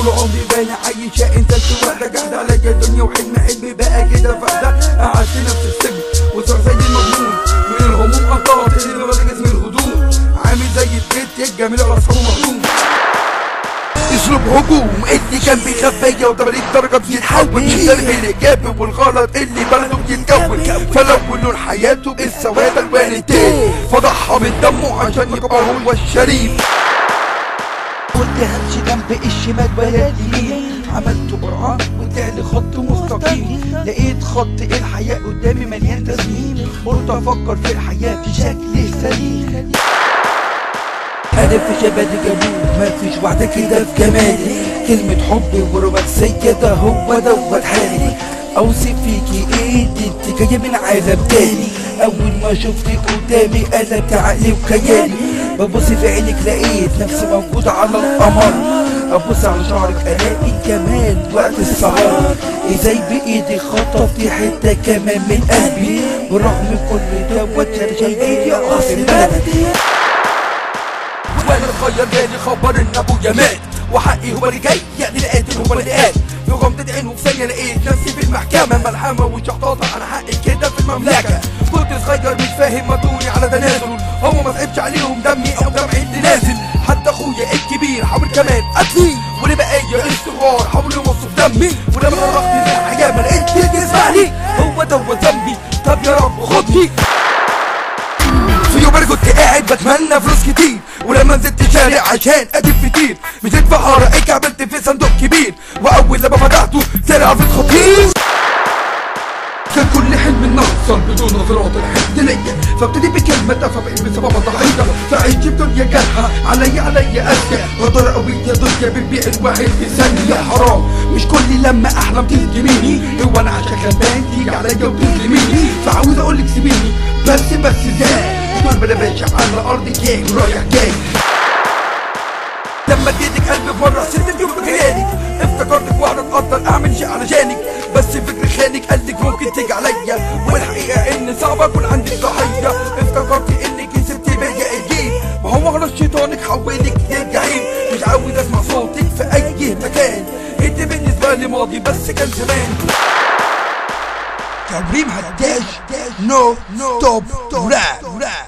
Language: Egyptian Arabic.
طول عمري باين عايشة انت الوحدة قاعد عليا الدنيا وحلم حلمي بقى كده فاحدة قعدت نفس السجن وصار زي المجنون من الهموم قطعت اللي بقى جسم الهدوم عامل زي البيت الجميل على اصحابه مهضوم اسلوب هجوم اللي كان بيخاف بيا وتمارين درجة بيتحول الدرب الايجابي والغلط اللي بلده بيتكون فلونوا حياته بالسواد الوان التاني فضحى من دمه عشان يبقى هو الشريف قلت همشي جنب الشمال ولا اليمين عملت قرعة وطلع خط مستقيم لقيت خط الحياة قدامي مليان تسميم قلت افكر في الحياة بشكل سليم هدف شباب جميل ما فيش واحدة كده في جمالي كلمة حب ورومانسية ده هو دوت حالي اوصف فيكي ايه دي انت جاية من عالم تاني اول ما شفتك قدامي قلبت عقلي وخيالي ببص في عينك لقيت نفسي موجود على القمر ابص على شعرك الاقي جمال وقت السهر ازاي بايدي خطفتي حته كمان من قلبي بالرغم من كل دوت انا شايفك يا اصل بلدي وانا الخير جالي خبر ان ابويا مات وحقي هو اللي جاي يعني لقيت هو اللي قال في غمضة عين وفي ثانية لقيت نفسي في المحكمة ملحمة وشحطاطة على حقي كده في المملكة كنت صغير مش فاهم مدوري على تنازل هو ما صعبش عليهم دمي او دمعي اللي نازل حتى اخويا الكبير حاول كمان قتلي واللي بقية الصغار حاولوا يوصف دمي ولما خرجت من الحياة ما لقيت اللي يسمعني هو دوت ذنبي طب يا رب خدني في يوم انا كنت قاعد بتمنى فلوس كتير ولما نزلت الشارع عشان اجيب فطير مشيت في حارة اتكعبلت في صندوق كبير واول لما فتحته طلع في خطير كان كل حلم نحصل بدون نظرات الحد ليا فابتدي بكلمة فبقيت بسبب ضحية فعيش بدنيا جرحة عليا عليا أسيا غدر قوي يا دنيا بتبيع الواحد في ثانية حرام مش كل لما أحلم تلزميني هو أنا عشان غلبان تيجي عليا وتظلميني فعاوز أقولك سيبيني بس بس ازاي دول بلا ماشي على الأرض جاي رايح جاي لما اديتك قلبي مرة ست اليوم بخيالك افتكرتك واحدة تقدر اعمل شيء علشانك بس فكر خانك قالك ممكن تيجي عليا والحقيقة ان صعب اكون عندي ضحية افتكرت انك سبت بيا الجيل ما هو غلط شيطانك حولك للجحيم مش عاوز اسمع صوتك في اي مكان انت بالنسبة لي ماضي بس كان زمان كريم هداش نو ستوب راب